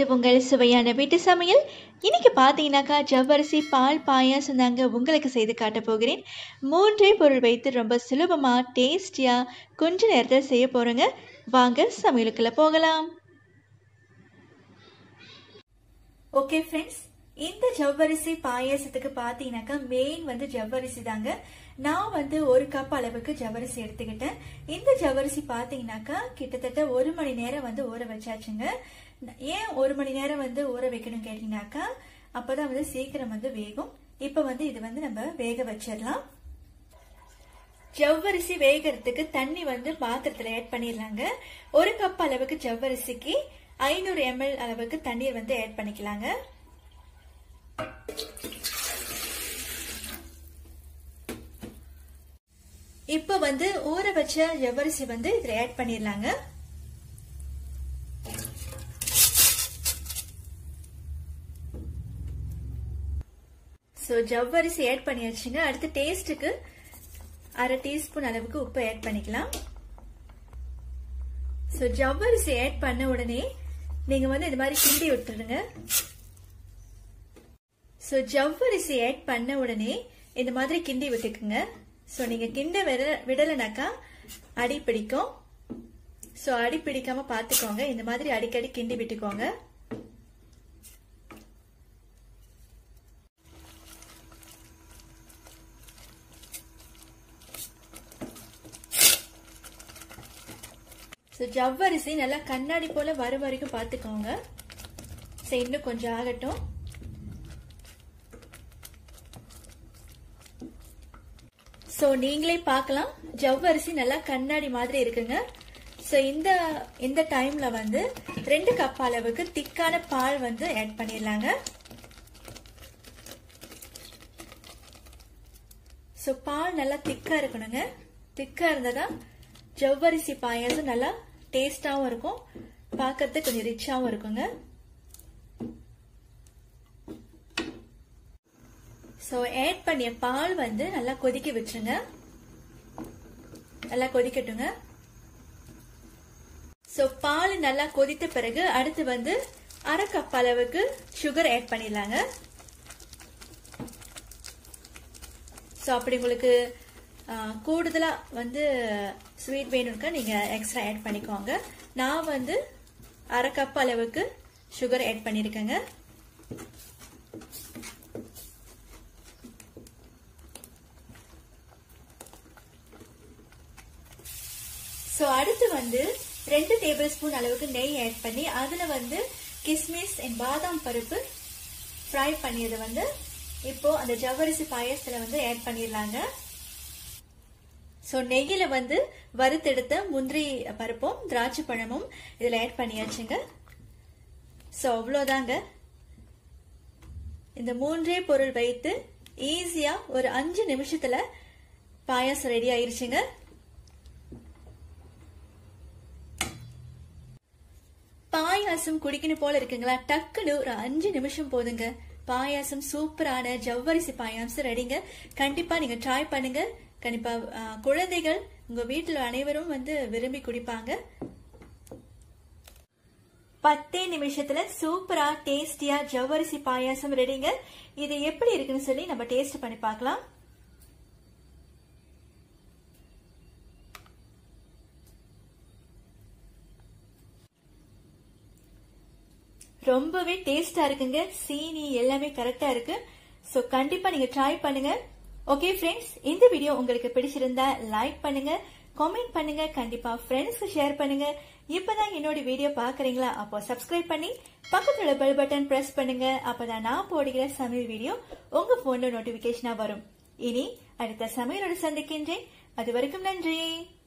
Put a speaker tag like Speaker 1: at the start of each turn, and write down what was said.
Speaker 1: உங்கள் சுவையான வீட்டு சமையல் இன்னைக்கு பார்த்தீங்கன்னாக்கா ஜவ்வரிசி பால் பாயாசம் தாங்க உங்களுக்கு செய்து காட்ட போகிறேன் மூன்றே பொருள் வைத்து ரொம்ப சுலபமாக டேஸ்டியாக கொஞ்ச நேரத்தில் செய்ய போகிறோங்க வாங்க சமையலுக்குள்ள போகலாம் ஓகே ஃப்ரெண்ட்ஸ் இந்த ஜவ்வரிசி பாயாசத்துக்கு பார்த்தீங்கன்னாக்கா மெயின் வந்து ஜவ்வரிசி தாங்க நான் வந்து ஒரு கப் அளவுக்கு ஜவ்வரிசி எடுத்துக்கிட்டேன் இந்த ஜவ்வரிசி பார்த்தீங்கன்னாக்கா கிட்டத்தட்ட ஒரு மணி நேரம் வந்து ஊற வச்சாச்சுங்க ஏன் ஒரு மணி நேரம் வந்து ஊற வைக்கணும் கேட்டீங்கன்னாக்கா அப்பதான் வந்து சீக்கிரம் வந்து வேகும் இப்போ வந்து இது வந்து நம்ம வேக வச்சிடலாம் ஜவ்வரிசி வேகிறதுக்கு தண்ணி வந்து பாத்திரத்துல ஆட் பண்ணிடலாங்க ஒரு கப் அளவுக்கு ஜவ்வரிசிக்கு ஐநூறு எம்எல் அளவுக்கு தண்ணீர் வந்து ஆட் பண்ணிக்கலாங்க இப்போ வந்து ஊற வச்ச ஜவ்வரிசி வந்து இதுல ஆட் பண்ணிடலாங்க ஸோ ஜவ்வரிசி ஆட் பண்ணியாச்சுங்க அடுத்து டேஸ்ட்டுக்கு அரை டீஸ்பூன் அளவுக்கு உப்பு ஆட் பண்ணிக்கலாம் ஸோ ஜவ்வரிசி ஆட் பண்ண உடனே நீங்க வந்து இது மாதிரி கிண்டி விட்டுருங்க ஸோ ஜவ்வரிசி ஆட் பண்ண உடனே இந்த மாதிரி கிண்டி விட்டுக்குங்க ஸோ நீங்க கிண்ட விட விடலைனாக்கா அடி பிடிக்கும் ஸோ அடி பிடிக்காம பார்த்துக்கோங்க இந்த மாதிரி அடிக்கடி கிண்டி விட்டுக்கோங்க ஸோ ஜவ்வரிசி நல்லா கண்ணாடி போல வர வரைக்கும் பார்த்துக்கோங்க ஸோ இன்னும் கொஞ்சம் ஆகட்டும் ஸோ நீங்களே பார்க்கலாம் ஜவ்வரிசி நல்லா கண்ணாடி மாதிரி இருக்குங்க ஸோ இந்த இந்த டைம்ல வந்து ரெண்டு கப் அளவுக்கு திக்கான பால் வந்து ஆட் பண்ணிடலாங்க ஸோ பால் நல்லா திக்கா இருக்கணுங்க திக்கா இருந்தாதான் ஜவ்வரிசி பாயாசம் நல்லா டேஸ்டாவும் இருக்கும் பார்க்கறதுக்கு கொஞ்சம் ரிச்சாவும் இருக்குங்க ஸோ ஆட் பண்ணிய பால் வந்து நல்லா கொதிக்க வச்சுருங்க நல்லா கொதிக்கட்டுங்க ஸோ பால் நல்லா கொதித்த பிறகு அடுத்து வந்து அரை கப் அளவுக்கு சுகர் ஆட் பண்ணிடலாங்க ஸோ அப்படி உங்களுக்கு கூடுதலாக வந்து ஸ்வீட் வேணும்னா நீங்கள் எக்ஸ்ட்ரா ஆட் பண்ணிக்கோங்க நான் வந்து அரை கப் அளவுக்கு சுகர் ஆட் பண்ணியிருக்கேங்க ஸோ அடுத்து வந்து ரெண்டு டேபிள் ஸ்பூன் அளவுக்கு நெய் ஆட் பண்ணி அதில் வந்து கிஸ்மிஸ் அண்ட் பாதாம் பருப்பு ஃப்ரை பண்ணியதை வந்து இப்போ அந்த ஜவ்வரிசி பாயசத்தில் வந்து ஆட் பண்ணிடலாங்க ஸோ நெய்யில் வந்து வறுத்தெடுத்த முந்திரி பருப்பும் திராட்சை பழமும் இதில் ஆட் பண்ணியாச்சுங்க ஸோ அவ்வளோதாங்க இந்த மூன்றே பொருள் வைத்து ஈஸியாக ஒரு அஞ்சு நிமிஷத்தில் பாயாசம் ரெடி ஆயிருச்சுங்க பாயாசம் குடிக்கணும் போல இருக்குங்களா டக்குன்னு ஒரு அஞ்சு நிமிஷம் போதுங்க பாயாசம் சூப்பரான ஜவ்வரிசி பாயாசம் ரெடிங்க கண்டிப்பா நீங்க ட்ரை பண்ணுங்க கண்டிப்பா குழந்தைகள் உங்க வீட்டுல அனைவரும் வந்து விரும்பி குடிப்பாங்க பத்தே நிமிஷத்துல சூப்பரா டேஸ்டியா ஜவ்வரிசி பாயாசம் ரெடிங்க இது எப்படி இருக்குன்னு சொல்லி நம்ம டேஸ்ட் பண்ணி பார்க்கலாம் ரொம்பவே டேஸ்டா இருக்குங்க சீனி எல்லாமே கரெக்டா இருக்கு ஸோ கண்டிப்பா நீங்க ட்ரை பண்ணுங்க ஓகே ஃப்ரெண்ட்ஸ் இந்த வீடியோ உங்களுக்கு பிடிச்சிருந்தா லைக் பண்ணுங்க காமெண்ட் பண்ணுங்க கண்டிப்பா ஃப்ரெண்ட்ஸ்க்கு ஷேர் பண்ணுங்க இப்பதான் என்னோட வீடியோ பாக்குறீங்களா அப்போ சப்ஸ்கிரைப் பண்ணி பக்கத்துல உள்ள பெல் பட்டன் பிரஸ் பண்ணுங்க அப்பதான் நான் போடுகிற சமையல் வீடியோ உங்க போன்ல நோட்டிபிகேஷனா வரும் இனி அடுத்த சமையலோடு சந்திக்கின்றேன் அது வரைக்கும் நன்றி